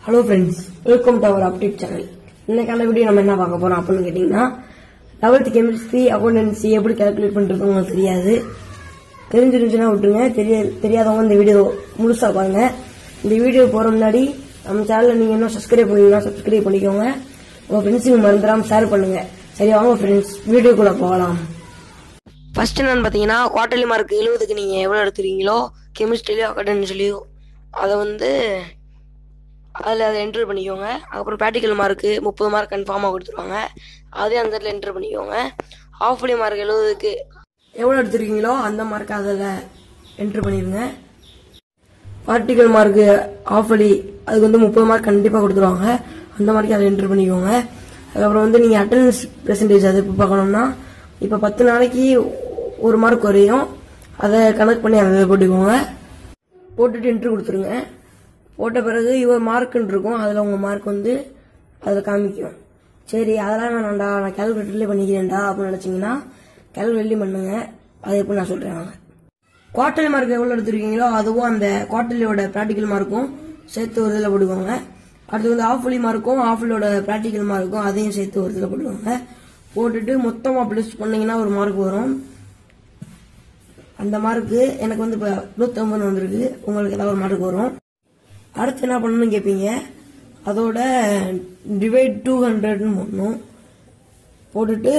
hello friends welcome to our update channel இன்னைக்கான video நம்ம என்ன பார்க்க போறோம் அப்படின்னு கேட்டிங்கன்னா லெவல்த் கெமிஸ்ட்ரி அக்கௌண்டன்சி எப்படி கால்குலேட் பண்ணுறது உங்களுக்கு தெரியாது தெரிஞ்சிருந்துச்சுன்னா விட்டுருங்க தெரிய தெரியாதவங்க இந்த வீடியோ முழுசா பாருங்க இந்த வீடியோ போற முன்னாடி நம்ம சேனலில் நீங்கள் இன்னும் சப்ஸ்கிரைப் பண்ணீங்கன்னா சப்ஸ்கிரைப் பண்ணிக்கோங்க உங்கள் ஃப்ரெண்ட்ஸுக்கு மறந்துடாம ஷேர் பண்ணுங்க சரி வாங்க ஃப்ரெண்ட்ஸ் வீடியோக்குள்ள போகலாம் ஃபர்ஸ்ட் என்னன்னு பார்த்தீங்கன்னா குவார்டர்லி மார்க் எழுபதுக்கு நீங்கள் எவ்வளோ எடுத்துருக்கீங்களோ கெமிஸ்ட்ரிலையோ அக்கடன்சிலையோ அதை வந்து அதில் அதை என்ட்ரு பண்ணிக்கோங்க அதுக்கப்புறம் ப்ராக்டிக்கல் மார்க்கு முப்பது மார்க் கன்ஃபார்மாக கொடுத்துருவாங்க அதையும் அந்த இடத்துல என்ட்ரு பண்ணிக்கோங்க ஹாஃப்லி மார்க் எழுபதுக்கு எவ்வளோ எடுத்துருக்கீங்களோ அந்த மார்க் அதில் என்ட்ரு பண்ணிடுங்க ப்ராக்டிக்கல் மார்க்கு ஆஃப்லி அதுக்கு வந்து முப்பது மார்க் கண்டிப்பாக கொடுத்துருவாங்க அந்த மார்க்கு அதை என்ட்ரு பண்ணிக்கோங்க அதுக்கப்புறம் வந்து நீங்கள் அட்டண்டன்ஸ் பெர்சன்டேஜ் அது இப்போ பார்க்கணும்னா இப்போ பத்து நாளைக்கு ஒரு மார்க் குறையும் அதை கணக்கு பண்ணி அதை போட்டுக்கோங்க போட்டுட்டு என்ட்ரு கொடுத்துருங்க போட்ட பிறகு இவர் மார்க்குன்னு இருக்கும் அதில் உங்கள் மார்க் வந்து அதில் காமிக்கும் சரி அதெல்லாம் வேணாம்டா நான் கேல்குலேட்டர்லேயே பண்ணிக்கிறேன்டா அப்படின்னு நினச்சிங்கன்னா கேல்குலேட்லேயும் பண்ணுங்க அதை எப்படி நான் சொல்கிறேன் வாங்க குவார்டர்லி மார்க் எவ்வளோ எடுத்திருக்கீங்களோ அதுவும் அந்த குவார்டர்லியோட ப்ராக்டிக்கல் மார்க்கும் சேர்த்து ஒரு இதில் போட்டுக்கோங்க அடுத்து வந்து ஆஃப்லி மார்க்கும் ஆஃப்லியோட ப்ராக்டிக்கல் மார்க்கும் அதையும் சேர்த்து ஒரு இதில் போட்டுக்கோங்க போட்டுட்டு மொத்தமாக ப்ளஸ் பண்ணீங்கன்னா ஒரு மார்க் வரும் அந்த மார்க்கு எனக்கு வந்து இப்போ நூற்றம்பது வந்திருக்கு உங்களுக்கு ஏதாவது ஒரு மார்க் வரும் அடுத்து என்ன பண்ணணும்னு கேட்பீங்க அதோட டிவைட் டூ ஹண்ட்ரட்னு போடணும் போட்டுட்டு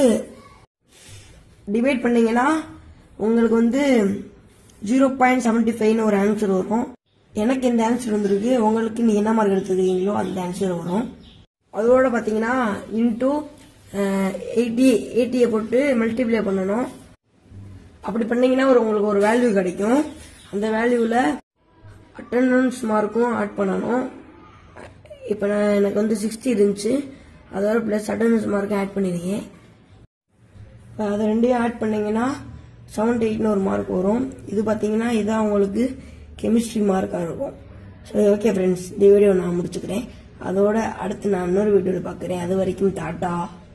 டிவைட் பண்ணீங்கன்னா உங்களுக்கு வந்து ஜீரோ பாயிண்ட் செவன்டி ஃபைவ்னு ஒரு ஆன்சர் வரும் எனக்கு இந்த ஆன்சர் வந்திருக்கு உங்களுக்கு நீ என்ன மார்க் எடுத்துருக்கீங்களோ அந்த ஆன்சர் வரும் அதோட பார்த்தீங்கன்னா இன்டூ எயிட்டி எயிட்டியை போட்டு மல்டிப்ளை பண்ணணும் அப்படி பண்ணீங்கன்னா ஒரு உங்களுக்கு ஒரு வேல்யூ கிடைக்கும் அந்த வேல்யூவில் அட்டண்டன்ஸ் மார்க்கும் ஆட் பண்ணணும் இப்போ நான் எனக்கு வந்து சிக்ஸ்டி இருந்துச்சு அதோட ப்ளஸ் அட்டண்டன்ஸ் மார்க்கும் ஆட் பண்ணியிருக்கேன் இப்போ அதை ரெண்டையும் ஆட் பண்ணீங்கன்னா செவன்டி எயிட்னு ஒரு மார்க் வரும் இது பார்த்தீங்கன்னா இதான் உங்களுக்கு கெமிஸ்ட்ரி மார்க்காக இருக்கும் சரி ஓகே ஃப்ரெண்ட்ஸ் இந்த வீடியோ நான் முடிச்சுக்கிறேன் அதோட அடுத்து நான் இன்னொரு வீடியோவில் பார்க்குறேன் அது வரைக்கும் டாட்டா